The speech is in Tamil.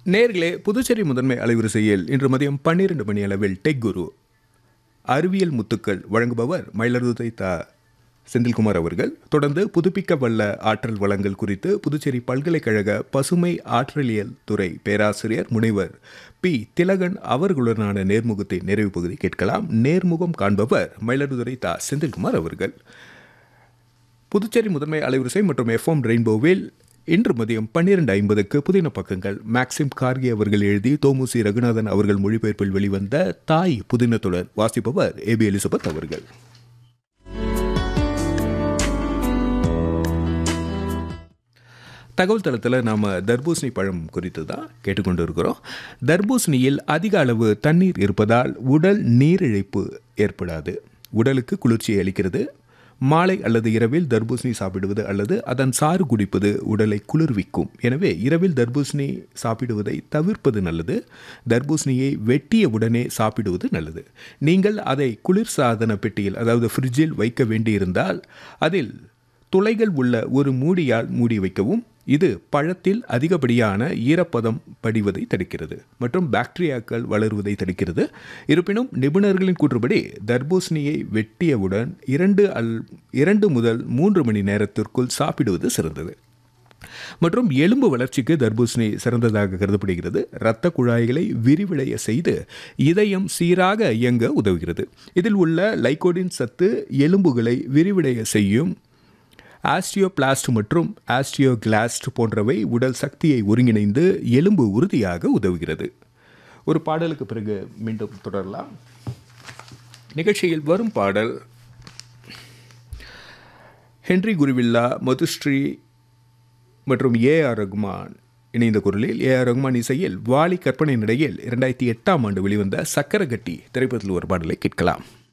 நேர்களே புதுச்சேரி முதன்மை அலைவரிசையில் இன்று மதியம் பன்னிரண்டு மணி அளவில் டெக் குரு அறிவியல் முத்துக்கள் வழங்குபவர் மயிலருதை தா செந்தில்குமார் அவர்கள் தொடர்ந்து புதுப்பிக்க வல்ல ஆற்றல் வளங்கள் குறித்து புதுச்சேரி பல்கலைக்கழக பசுமை ஆற்றலியல் துறை பேராசிரியர் முனைவர் பி திலகன் அவர்களுடனான நேர்முகத்தை நிறைவு பகுதி கேட்கலாம் நேர்முகம் காண்பவர் மயிலருதுறை தா செந்தில்குமார் அவர்கள் புதுச்சேரி முதன்மை அலைவரிசை மற்றும் எஃப்எம் ரெயின்போவில் இன்று மதியம் பன்னிரண்டு ஐம்பதுக்கு புதின பக்கங்கள் மேக்சிம் கார்கே அவர்கள் எழுதி தோமுசி ரகுநாதன் அவர்கள் மொழிபெயர்ப்பில் வெளிவந்த தாய் புதினத்துடன் வாசிப்பவர் ஏபி எலிசபெத் அவர்கள் தகவல் தளத்தில் நாம் தர்பூசணி பழம் குறித்து தான் கேட்டுக்கொண்டு இருக்கிறோம் தர்பூசணியில் அதிக அளவு தண்ணீர் இருப்பதால் உடல் நீரிழைப்பு ஏற்படாது உடலுக்கு குளிர்ச்சியை அளிக்கிறது மாலை அல்லது இரவில் தர்பூசணி சாப்பிடுவது அல்லது அதன் சாறு குடிப்பது உடலை குளிர்விக்கும் எனவே இரவில் தர்பூசணி சாப்பிடுவதை தவிர்ப்பது நல்லது தர்பூசணியை வெட்டிய உடனே சாப்பிடுவது நல்லது நீங்கள் அதை குளிர் சாதன பெட்டியில் அதாவது ஃப்ரிட்ஜில் வைக்க வேண்டியிருந்தால் அதில் துளைகள் உள்ள ஒரு மூடியால் மூடி வைக்கவும் இது பழத்தில் அதிகப்படியான ஈரப்பதம் படிவதை தடுக்கிறது மற்றும் பாக்டீரியாக்கள் வளருவதை தடுக்கிறது இருப்பினும் நிபுணர்களின் கூற்றுப்படி தர்பூசணியை வெட்டியவுடன் இரண்டு அல் இரண்டு முதல் மூன்று மணி நேரத்திற்குள் சாப்பிடுவது சிறந்தது மற்றும் எலும்பு வளர்ச்சிக்கு தர்பூசணி சிறந்ததாக கருதப்படுகிறது இரத்த குழாய்களை விரிவடைய செய்து இதயம் சீராக இயங்க உதவுகிறது இதில் உள்ள லைகோடின் சத்து எலும்புகளை விரிவடைய செய்யும் ஆஸ்டியோபிளாஸ்ட் மற்றும் ஆஸ்டியோகிளாஸ்ட் போன்றவை உடல் சக்தியை ஒருங்கிணைந்து எலும்பு உறுதியாக உதவுகிறது ஒரு பாடலுக்கு பிறகு மீண்டும் தொடரலாம் நிகழ்ச்சியில் வரும் பாடல் ஹென்ரி குருவில்லா மதுஸ்ரீ மற்றும் ஏ ஆர் ரகுமான் இணைந்த குரலில் ஏ ஆர் ரகுமான் இசையில் வாலி கற்பனை நடையில் இரண்டாயிரத்தி எட்டாம் ஆண்டு வெளிவந்த சக்கரகட்டி திரைப்படத்தில் ஒரு பாடலை கேட்கலாம்